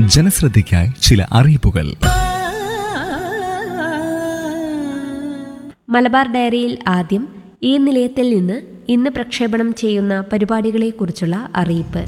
ജനശ്രദ്ധയ്ക്കായി ചില അറിയിപ്പുകൾ മലബാർ ഡയറിയിൽ ആദ്യം ഈ നിലയത്തിൽ നിന്ന് ഇന്ന് പ്രക്ഷേപണം ചെയ്യുന്ന പരിപാടികളെക്കുറിച്ചുള്ള അറിയിപ്പ്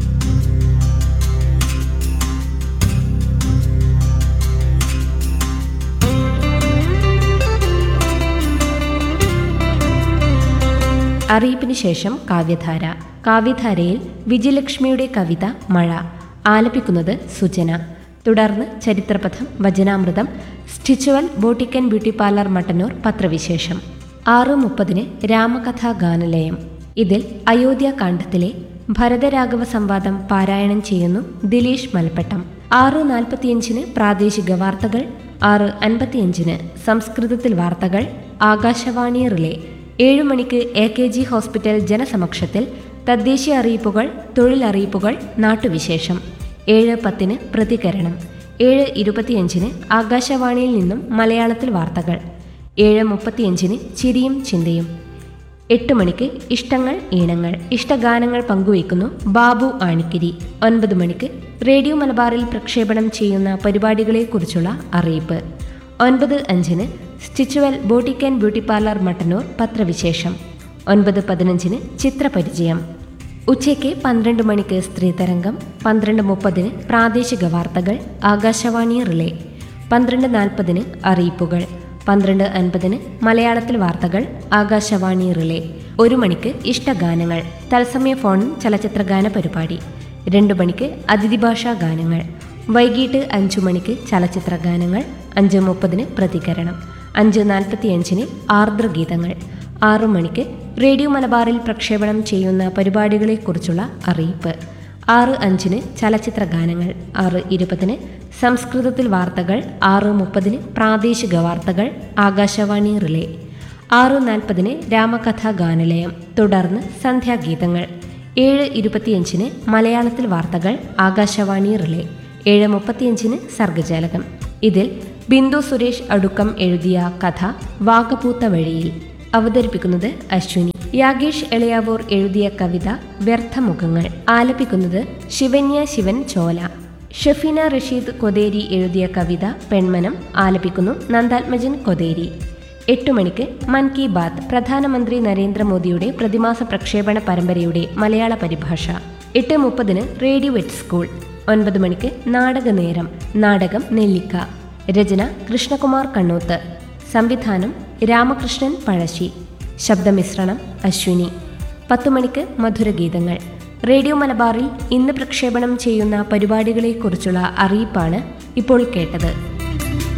അറിയിപ്പിന് ശേഷം കാവ്യധാര കാവ്യധാരയിൽ വിജയലക്ഷ്മിയുടെ കവിത മഴ ആലപിക്കുന്നത് സുജന തുടർന്ന് ചരിത്രപഥം വചനാമൃതം Stitchual boutique and beauty parlour Mattannur പത്രവിശേഷം ആറ് മുപ്പതിന് രാമകഥാ ഗാനലയം ഇതിൽ അയോധ്യാകാന്ഡത്തിലെ ഭരതരാഘവ സംവാദം പാരായണം ചെയ്യുന്നു ദിലീഷ് മൽപ്പട്ടം ആറ് നാൽപ്പത്തിയഞ്ചിന് പ്രാദേശിക വാർത്തകൾ ആറ് അൻപത്തിയഞ്ചിന് സംസ്കൃതത്തിൽ വാർത്തകൾ ആകാശവാണി റിലേ ഏഴു മണിക്ക് എ കെ ജി ഹോസ്പിറ്റൽ ജനസമക്ഷത്തിൽ തദ്ദേശീയ അറിയിപ്പുകൾ തൊഴിലറിയിപ്പുകൾ നാട്ടുവിശേഷം ഏഴ് പത്തിന് പ്രതികരണം ഏഴ് ഇരുപത്തിയഞ്ചിന് ആകാശവാണിയിൽ നിന്നും മലയാളത്തിൽ വാർത്തകൾ ഏഴ് മുപ്പത്തിയഞ്ചിന് ചിരിയും ചിന്തയും എട്ട് മണിക്ക് ഇഷ്ടങ്ങൾ ഈണങ്ങൾ ഇഷ്ടഗാനങ്ങൾ പങ്കുവയ്ക്കുന്നു ബാബു ആണിക്കിരി ഒൻപത് മണിക്ക് റേഡിയോ മലബാറിൽ പ്രക്ഷേപണം ചെയ്യുന്ന പരിപാടികളെക്കുറിച്ചുള്ള അറിയിപ്പ് ഒൻപത് അഞ്ചിന് Stitchual boutique and beauty parlour Mattannur പത്രവിശേഷം ഒൻപത് പതിനഞ്ചിന് ചിത്രപരിചയം ഉച്ചയ്ക്ക് പന്ത്രണ്ട് മണിക്ക് സ്ത്രീതരംഗം പന്ത്രണ്ട് മുപ്പതിന് പ്രാദേശിക വാർത്തകൾ ആകാശവാണി റിലേ പന്ത്രണ്ട് നാൽപ്പതിന് അറിയിപ്പുകൾ പന്ത്രണ്ട് അൻപതിന് മലയാളത്തിൽ വാർത്തകൾ ആകാശവാണി റിലേ ഒരു മണിക്ക് ഇഷ്ടഗാനങ്ങൾ തത്സമയ ഫോൺ ചലച്ചിത്ര ഗാന പരിപാടി രണ്ട് മണിക്ക് അതിഥി ഭാഷാ ഗാനങ്ങൾ വൈകിട്ട് അഞ്ചു മണിക്ക് ചലച്ചിത്ര ഗാനങ്ങൾ അഞ്ച് മുപ്പതിന് പ്രതികരണം അഞ്ച് നാൽപ്പത്തിയഞ്ചിന് ആർദ്രഗീതങ്ങൾ ആറു മണിക്ക് റേഡിയോ മലബാറിൽ പ്രക്ഷേപണം ചെയ്യുന്ന പരിപാടികളെക്കുറിച്ചുള്ള അറിയിപ്പ് ആറ് അഞ്ചിന് ചലച്ചിത്ര ഗാനങ്ങൾ ആറ് ഇരുപതിന് സംസ്കൃതത്തിൽ വാർത്തകൾ ആറ് മുപ്പതിന് പ്രാദേശിക വാർത്തകൾ ആകാശവാണി റിലേ ആറ് നാൽപ്പതിന് രാമകഥാ ഗാനലയം തുടർന്ന് സന്ധ്യാഗീതങ്ങൾ ഏഴ് ഇരുപത്തിയഞ്ചിന് മലയാളത്തിൽ വാർത്തകൾ ആകാശവാണി റിലേ ഏഴ് മുപ്പത്തിയഞ്ചിന് സർഗജാലകം ഇതിൽ ബിന്ദു സുരേഷ് അടുക്കം എഴുതിയ കഥ വാഗപൂത്ത വഴിയിൽ അവതരിപ്പിക്കുന്നത് അശ്വിനി യാഗേഷ് എളയാവൂർ എഴുതിയ കവിത വ്യർത്ഥമുഖങ്ങൾ ആലപിക്കുന്നത് ശിവന്യ ശിവൻ ചോല ഷഫീന റഷീദ് കൊതേരി എഴുതിയ കവിത പെൺമനം ആലപിക്കുന്നു നന്ദാത്മജൻ കൊതേരി എട്ടു മണിക്ക് മൻ കി ബാത്ത് പ്രധാനമന്ത്രി നരേന്ദ്രമോദിയുടെ പ്രതിമാസ പ്രക്ഷേപണ പരമ്പരയുടെ മലയാള പരിഭാഷ എട്ട് മുപ്പതിന് റേഡിയോ എറ്റ് സ്കൂൾ ഒൻപത് മണിക്ക് നാടകനേരം നാടകം നെല്ലിക്ക രചന കൃഷ്ണകുമാർ കണ്ണൂത്ത് സംവിധാനം രാമകൃഷ്ണൻ പഴശ്ശി ശബ്ദമിശ്രണം അശ്വിനി പത്തു മണിക്ക് മധുരഗീതങ്ങൾ റേഡിയോ മലബാറിൽ ഇന്ന് പ്രക്ഷേപണം ചെയ്യുന്ന പരിപാടികളെക്കുറിച്ചുള്ള അറിയിപ്പാണ് ഇപ്പോൾ കേട്ടത്